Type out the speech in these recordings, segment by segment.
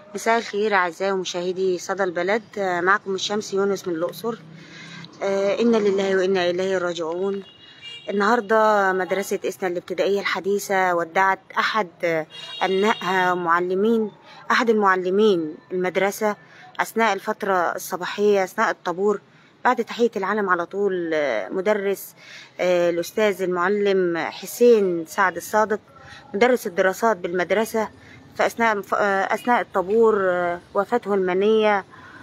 مساء الخير أعزائي ومشاهدي صدى البلد آه، معكم الشمس يونس من الأقصر آه، إنا لله وإنا إليه راجعون النهاردة مدرسة إسنا الابتدائية الحديثة ودعت أحد آه، أبنائها معلمين أحد المعلمين المدرسة أثناء الفترة الصباحية أثناء الطابور بعد تحية العلم على طول آه، مدرس آه، الأستاذ المعلم حسين سعد الصادق مدرس الدراسات بالمدرسة فأثناء أثناء الطابور آه، وفاته المنية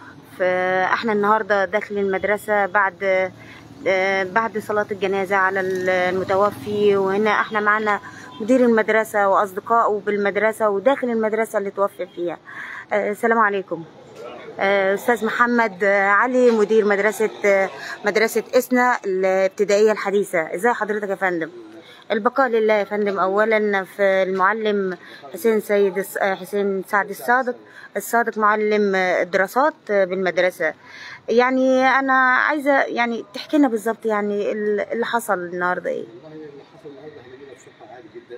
فاحنا النهارده داخل المدرسة بعد آه، بعد صلاة الجنازة على المتوفي وهنا احنا معنا مدير المدرسة وأصدقائه بالمدرسة وداخل المدرسة اللي توفي فيها آه، السلام عليكم آه، أستاذ محمد آه، علي مدير مدرسة آه، مدرسة إسنا الابتدائية الحديثة ازاي حضرتك يا فندم البقاء لله يا فندم اولا في المعلم حسين سيد الس- آه، حسين سعد الصادق الصادق معلم آه، الدراسات آه، بالمدرسة يعني انا عايزة يعني تحكي لنا بالظبط يعني ال- اللي حصل النهارده ايه والله اللي حصل النهارده احنا جينا الصبح عادي جدا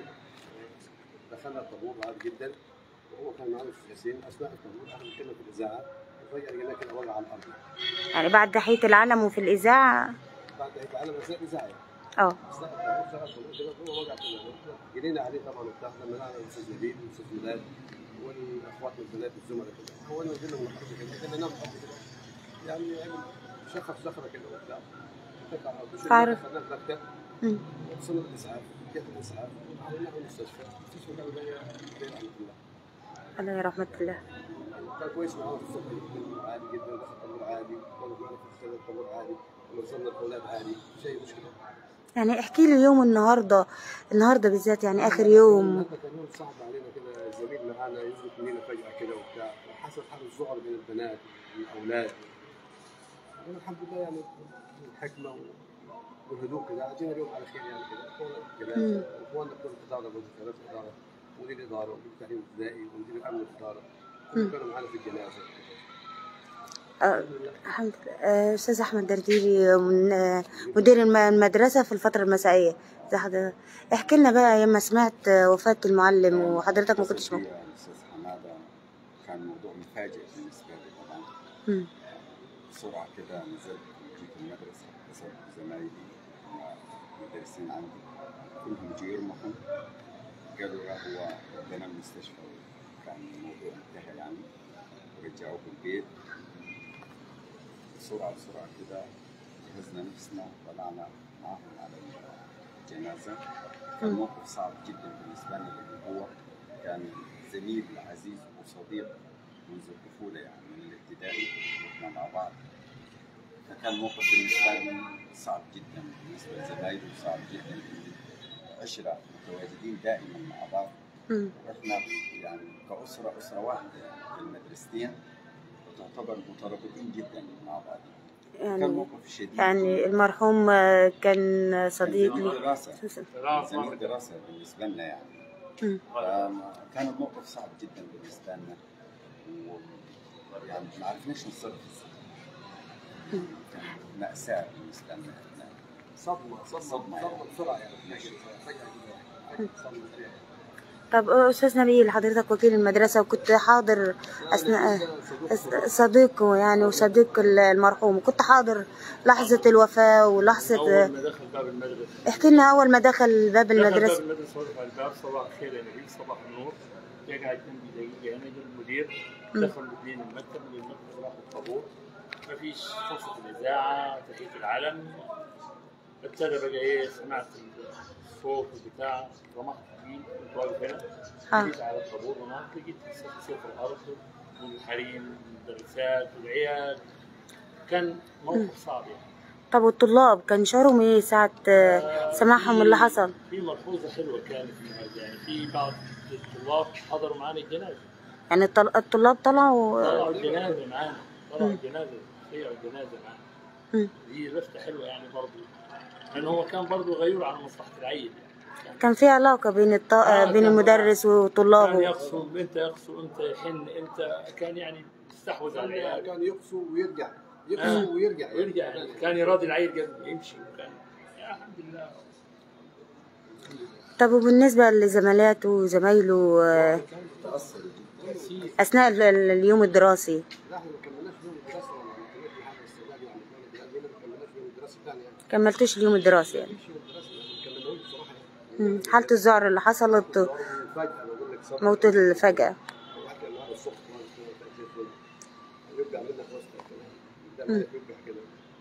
دخلنا الطابور عادي جدا وهو كان معنا في حسين اثناء الطابور احنا بنتكلم في الاذاعه وفجاه لقيناه كده وقع على الارض يعني بعد تحية العلم وفي الإذاعة بعد هيك على اثناء الاذاعه اه اثناء الطابور شغل الطابور كده هو وقع في الارض جرينا عليه طبعا وبتاع لما لقينا الاستاذ نبيل والاستاذ ميلاد والاخوات البنات الزملاء كده حاولنا نجينا من الارض كده كده نام الارض كده يعني عمل شخص زخره كده وبتاع اتكى على الارض فعرف. خدناه المكتب مم. وصلنا الاسعاف جت الاسعاف عملنا له المستشفى المستشفى كان جاي جاي رحمه الله الله يا رحمة الله كان كويس معاهم في الصبح جدا عادي جدا دخل الطابور عادي وقف معنا في السنة الطابور عادي ونزلنا الاولاد عادي شيء مشكله يعني احكي لي يوم النهارده النهارده بالذات يعني اخر يوم النهارده كان يوم صعب علينا كده زميل معانا يزلق مننا فجاه كده وبتاع حصل حاله ذعر بين البنات والاولاد والحمد لله يعني الحكمه والهدوء كده عدينا اليوم على خير يعني كده اخوانا جنازه اخواننا بتوع الاداره وزاره الاداره مدير الاداره ومدير التعليم الابتدائي ومدير الامن الاداره كلهم كانوا معانا في الجنازه آه، الحمد لله آه، استاذ احمد درديري من آه، مدير الم- المدرسه في الفتره المسائيه زي حضرتك احكي لنا بقى لما سمعت آه، وفاه المعلم وحضرتك ما كنتش موجود يا استاذ حماده كان موضوع مفاجئ بالنسبه لي طبعا مم. بسرعه كده نزلت جيت المدرسه اتصلت بزمايلي المدرسين عندي كلهم يجوا يرمحوا قالوا لا هو ودينا المستشفى كان الموضوع انتهى يعني ورجعوه البيت بسرعه بسرعه كده جهزنا نفسنا طلعنا معهم على الجنازه كان موقف صعب جدا بالنسبه لنا لانه هو كان زميل عزيز وصديق منذ الطفوله يعني من الابتدائي واحنا مع بعض فكان موقف بالنسبه لي صعب جدا بالنسبه لزمايلي وصعب جدا لأن عشره متواجدين دائما مع بعض مم. واحنا يعني كاسره اسره واحده في المدرستين وتعتبر مترابطين جدا مع بعض كان يعني موقف شديد يعني المرحوم آه، كان صديق زميل لي دراسه زميل دراسه بالنسبه لنا يعني مم. فكان الموقف صعب جدا بالنسبه لنا و يعني ما عرفناش نتصرف ازاي كان مأساة بالنسبة لنا احنا صدمه صدمه صدمة صدمه يعني. بسرعه يعني ماشي. فجاه كده صدمه سريعه طب آه، استاذ نبيل حضرتك وكيل المدرسه وكنت حاضر اثناء أس- صديقه يعني وصديق المرحوم وكنت حاضر لحظه الوفاه ولحظه اول ما دخل باب المدرسه احكي لنا اول ما دخل باب دخل باب المدرسه المدرسه وقف على الباب صباح الخير يا نبيل صباح النور يقعد جنبي دقيقه انا جنب المدير دخلوا الاثنين المكتب من المكتب راحوا الطابور ما فيش فرصه الاذاعه تحيه العلم ابتدى بقى ايه سمعت الصوت بتاع رمحت فيه كنت واقف هنا آه. جيت على الطابور هناك لقيت سيف الارض والحريم والمدرسات والعيال كان موقف صعب يعني طب والطلاب كان شعورهم ايه ساعة آه، سماعهم اللي حصل في ملحوظة حلوة كانت في هذا يعني في بعض الطلاب حضروا معنا الجنازة يعني الطل- الطلاب طلعوا طلعوا الجنازة معنا طلعوا الجنازة شيعوا الجنازة معنا مم. دي لفتة حلوة يعني برضه لأنه هو كان برضه غيور على مصلحة العيل يعني كان في علاقة بين الط... آه، بين كان- المدرس كان وطلابه يقصو أنت يقصو أنت يحن أنت كان يعني يستحوذ على العيال كان يقسو ويرجع يقسو ويرجع ويرجع يعني كان يراضي العيل قبل يمشي وكان يا الحمد لله طب وبالنسبة لزملاته وزمايله آه، تأثر جدا تأسيس اثناء ال- ال- اليوم الدراسي لا احنا ما كملناش يوم الدراسه ولا ما كملناش حاجه السودان يعني احنا البلاد هنا ما كملناش يوم الدراسه الثاني يعني كملتوش اليوم الدراسي يعني مفيش يوم الدراسه يعني ما كملناهوش بصراحه يعني مم. حالة الذعر اللي حصلت فجاه بقول لك صبر موت الفجأة واحد كان النهارده الصبح خالص كده كان زي الفل يرجع منك وسط الكلام ده ما يرجع كده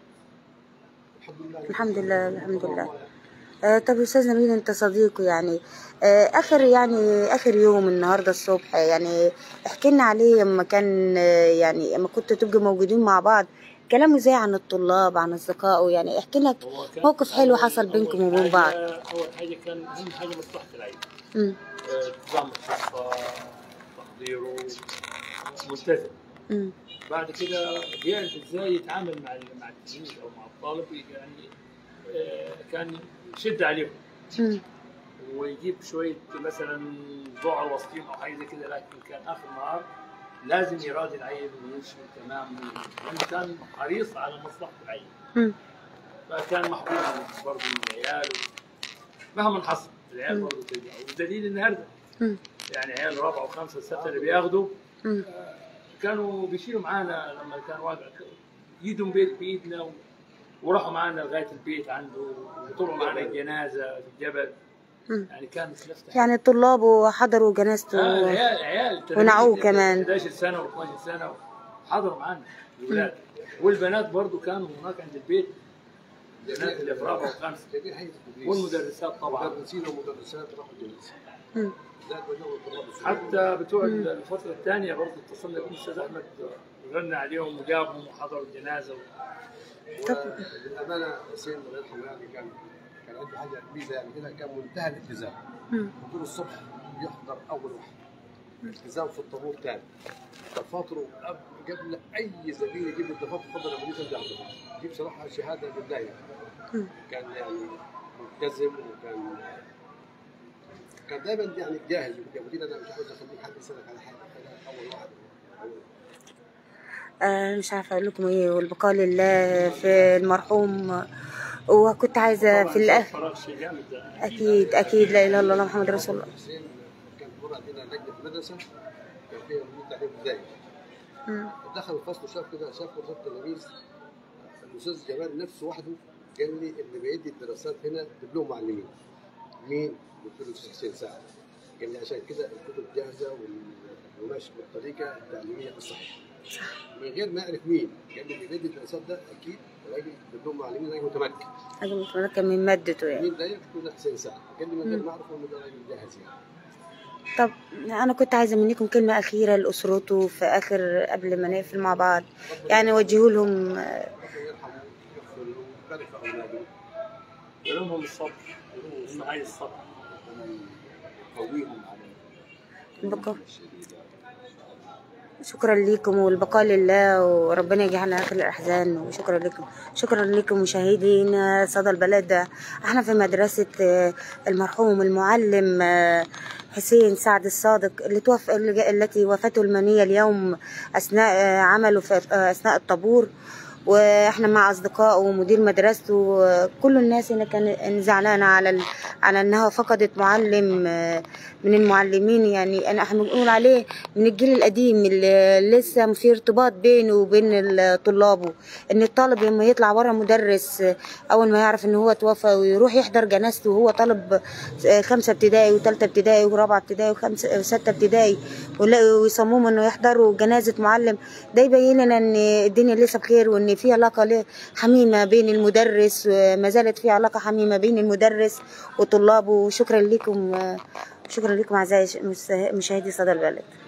الحمد لله الحمد لله الحمد لله آه طب يا استاذ نبيل انت صديقه يعني آه اخر يعني اخر يوم النهارده الصبح يعني احكي لنا عليه لما كان آه يعني لما كنتوا تبقوا موجودين مع بعض كلامه ازاي عن الطلاب عن اصدقائه يعني احكي لك هو كان موقف حلو أول- حصل بينكم أول وبين بعض. حاجة- أول حاجة كان أهم حاجة مصلحة العيل مم. آه، نظام الحصة تحضيره ملتزم مم. بعد كده بيعرف ازاي يتعامل مع ال- مع التلميذ او مع الطالب يعني آه، كان يشد عليهم مم. ويجيب شويه مثلا ذعر وسطين او حاجه زي كده لكن كان اخر النهار لازم يراضي العيل ويمشي تمام لانه كان حريص على مصلحه العيل مم. فكان محبوب برضه من العيال مهما حصل العيال برضه كده والدليل النهارده مم. يعني عيال رابعه وخمسه وسته اللي بياخدوا مم. كانوا بيشيلوا معانا لما كان واقع يدهم بيت بايدنا و- وراحوا معانا لغايه البيت عنده وطلعوا معانا الجنازه في الجبل مم. يعني كانت لفته يعني الطلاب حضروا جنازته آه عيال عيال ونعوه كمان. 11 سنه و12 سنه حضروا معانا الاولاد والبنات برضو كانوا هناك عند البيت البنات اللي في رابعه وخمسه جميع هيئه التدريس والمدرسات طبعا مدرسين ومدرسات راحوا الجنازه مم. زاد وجوه الطلاب الصغار. حتى بتوع الفتره الثانيه برضو اتصلنا بالاستاذ احمد غنى عليهم وجابهم وحضروا الجنازه وللامانه حسين الله يرحمه يعني كان كان عنده حاجه ميزه يعني كده كان منتهى الالتزام مم. حضور الصبح يحضر اول واحد التزام في الطابور ثاني دفاتره قبل- قبل اي زميل يجيب الدفاتر تفضل يا مدير ترجع الدفاتر دي بصراحه شهاده لله يعني مم. كان يعني ملتزم وكان كان دايما يعني جاهز يا مدير انا مش عاوز اخليك حد يسالك على حاجه أنا اول واحد آه مش عارفه اقول لكم ايه والبقاء لله في المرحوم وكنت عايزه في الاخر فراغ شيء جامد ده. اكيد اكيد لا اله الا الله محمد رسول الله حسين كان مر علينا لجنه في المدرسه كان فيها مدير تعليم ابتدائي مم. دخل الفصل وشاف كده شاف وزاره التلاميذ الاستاذ جمال نفسه وحده قال لي اللي بيدي الدراسات هنا دبلوم معلمين مين؟ قلت له الاستاذ حسين سعد قال لي عشان كده الكتب جاهزه وال- وماشي بالطريقه التعليميه الصحيحه من غير ما اعرف مين قال لي اللي بيدي الدراسات ده اكيد راجل دبلوم معلمين راجل متمكن راجل متمكن من مادته يعني مين ده؟ قلت له حسين سعد قال لي من غير ما اعرف انه ده راجل جاهز يعني طب انا كنت عايزه منكم كلمه اخيره لاسرته في اخر قبل ما نقفل مع بعض يعني وجهوا لهم آه، ربنا يرحمه ويغفر له ويبارك في اولاده يلومهم الصبر هم هاي الصبر ربنا يقويهم على البقاء الشديدة شكرا لكم والبقاء لله وربنا يجعلنا اخر الاحزان وشكرا لكم شكرا لكم مشاهدينا صدى البلد احنا في مدرسه آه، المرحوم المعلم آه، حسين سعد الصادق اللي توفى التي وفاته المنيه اليوم اثناء آه، عمله في آه، اثناء الطابور واحنا مع اصدقائه ومدير مدرسته آه، كل الناس هنا كان زعلانه على ال... على انها فقدت معلم آه، من المعلمين يعني انا احنا بنقول عليه من الجيل القديم اللي لسه في ارتباط بينه وبين ال- طلابه ان الطالب لما يطلع ورا مدرس آه، اول ما يعرف ان هو توفى ويروح يحضر جنازته وهو طالب آه، خمسه ابتدائي وثالثه ابتدائي ورابعه ابتدائي وخمسه وسته ابتدائي ولا- ويصمموا انه يحضروا جنازه معلم ده يبين لنا ان الدنيا لسه بخير وان في علاقه ل- حميمه بين المدرس وما زالت في علاقه حميمه بين المدرس وطلابه وشكرا لكم آه، شكرا لكم اعزائي مشاهدي صدى البلد